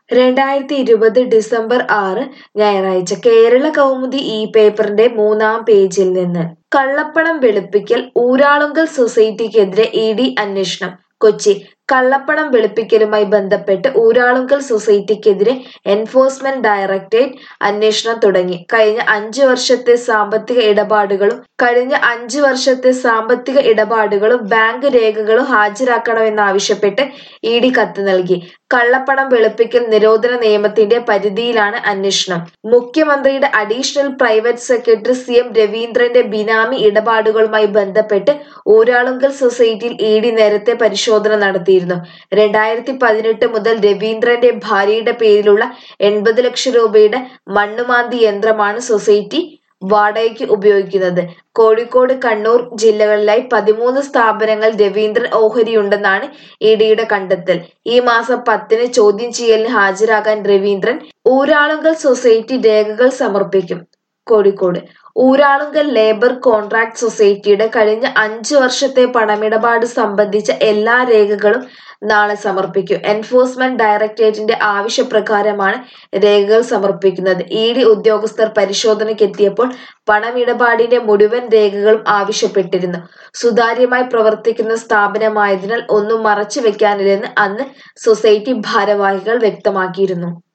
രണ്ടായിരത്തി ഇരുപത് ഡിസംബർ ആറ് ഞായറാഴ്ച കേരള കൗമുദി ഈ പേപ്പറിന്റെ മൂന്നാം പേജിൽ നിന്ന് കള്ളപ്പണം വെളുപ്പിക്കൽ ഊരാളുങ്കൽ സൊസൈറ്റിക്കെതിരെ ഇ ഡി അന്വേഷണം കൊച്ചി കള്ളപ്പണം വെളുപ്പിക്കലുമായി ബന്ധപ്പെട്ട് ഊരാളുങ്കൽ സൊസൈറ്റിക്കെതിരെ എൻഫോഴ്സ്മെന്റ് ഡയറക്ടറേറ്റ് അന്വേഷണം തുടങ്ങി കഴിഞ്ഞ അഞ്ച് വർഷത്തെ സാമ്പത്തിക ഇടപാടുകളും കഴിഞ്ഞ അഞ്ച് വർഷത്തെ സാമ്പത്തിക ഇടപാടുകളും ബാങ്ക് രേഖകളും ഹാജരാക്കണമെന്നാവശ്യപ്പെട്ട് ഇ ഡി കത്ത് നൽകി കള്ളപ്പണം വെളുപ്പിക്കൽ നിരോധന നിയമത്തിന്റെ പരിധിയിലാണ് അന്വേഷണം മുഖ്യമന്ത്രിയുടെ additional private secretary C M രവീന്ദ്രന്റെ ബിനാമി ഇടപാടുകളുമായി ബന്ധപ്പെട്ട് ഊരാളുങ്കൽ സൊസൈറ്റിയിൽ ഇ ഡി നേരത്തെ പരിശോധന നടത്തിയിരുന്നു രണ്ടായിരത്തി പതിനെട്ട് മുതൽ രവീന്ദ്രന്റെ ഭാര്യയുടെ പേരിലുള്ള എൺപത് ലക്ഷം രൂപയുടെ മണ്ണുമാന്തി യന്ത്രമാണ് സൊസൈറ്റി വാടകയ്ക്ക് ഉപയോഗിക്കുന്നത് കോഴിക്കോട് കണ്ണൂർ ജില്ലകളിലായി പതിമൂന്ന് സ്ഥാപനങ്ങൾ രവീന്ദ്രൻ ഓഹരിയുണ്ടെന്നാണ് ഇ ഡിയുടെ കണ്ടെത്തൽ ഈ മാസം പത്തിന് ചോദ്യം ചെയ്യലിന് ഹാജരാകാൻ രവീന്ദ്രൻ ഊരാളുങ്കൽ സൊസൈറ്റി രേഖകൾ സമർപ്പിക്കും കോഴിക്കോട് ഊരാളുങ്കൽ ലേബർ കോൺട്രാക്ട് സൊസൈറ്റിയുടെ കഴിഞ്ഞ അഞ്ച് വർഷത്തെ പണമിടപാട് സംബന്ധിച്ച എല്ലാ രേഖകളും നാളെ സമർപ്പിക്കും എൻഫോഴ്സ്മെന്റ് ഡയറക്ടറേറ്റിന്റെ ആവശ്യപ്രകാരമാണ് രേഖകൾ സമർപ്പിക്കുന്നത് ഇ ഡി ഉദ്യോഗസ്ഥർ പരിശോധനയ്ക്കെത്തിയപ്പോൾ പണമിടപാടിന്റെ മുഴുവൻ രേഖകളും ആവശ്യപ്പെട്ടിരുന്നു സുതാര്യമായി പ്രവർത്തിക്കുന്ന സ്ഥാപനമായതിനാൽ ഒന്നും മറച്ചു വെക്കാനില്ലെന്ന് അന്ന് സൊസൈറ്റി ഭാരവാഹികൾ വ്യക്തമാക്കിയിരുന്നു